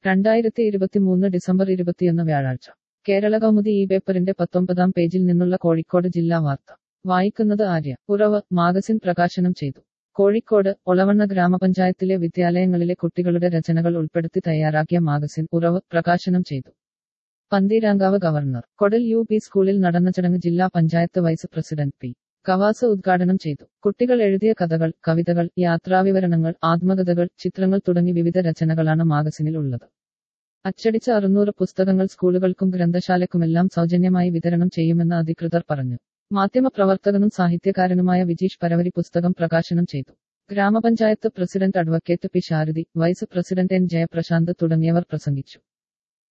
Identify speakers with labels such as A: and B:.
A: രണ്ടായിരത്തി ഇരുപത്തിമൂന്ന് ഡിസംബർ ഇരുപത്തിയൊന്ന് വ്യാഴാഴ്ച കേരള കൗമുദി ഈ പേപ്പറിന്റെ പത്തൊമ്പതാം പേജിൽ നിന്നുള്ള കോഴിക്കോട് ജില്ലാ വാർത്ത വായിക്കുന്നത് ആര്യ ഉറവ് മാഗസിൻ പ്രകാശനം ചെയ്തു കോഴിക്കോട് ഒളവണ്ണ ഗ്രാമപഞ്ചായത്തിലെ വിദ്യാലയങ്ങളിലെ കുട്ടികളുടെ രചനകൾ ഉൾപ്പെടുത്തി തയ്യാറാക്കിയ മാഗസിൻ ഉറവ് പ്രകാശനം ചെയ്തു Pantheerankavu governor Kodal U P സ്കൂളിൽ നടന്ന ചടങ്ങ് ജില്ലാ panchayat vice president P Kavas ഉദ്ഘാടനം ചെയ്തു കുട്ടികൾ എഴുതിയ കഥകൾ കവിതകൾ യാത്രാവിവരണങ്ങൾ ആത്മകഥകൾ ചിത്രങ്ങൾ തുടങ്ങി വിവിധ രചനകളാണ് മാഗസിനിൽ ഉള്ളത് അച്ചടിച്ച അറുന്നൂറ് പുസ്തകങ്ങൾ സ്കൂളുകൾക്കും ഗ്രന്ഥശാലയ്ക്കുമെല്ലാം സൗജന്യമായി വിതരണം ചെയ്യുമെന്ന് അധികൃതർ പറഞ്ഞു മാധ്യമപ്രവർത്തകനും സാഹിത്യകാരനുമായ വിജീഷ് പരവരി പുസ്തകം പ്രകാശനം ചെയ്തു ഗ്രാമപഞ്ചായത്ത് president advocate P Sharadi vice president N Jayaprasanth തുടങ്ങിയവർ പ്രസംഗിച്ചു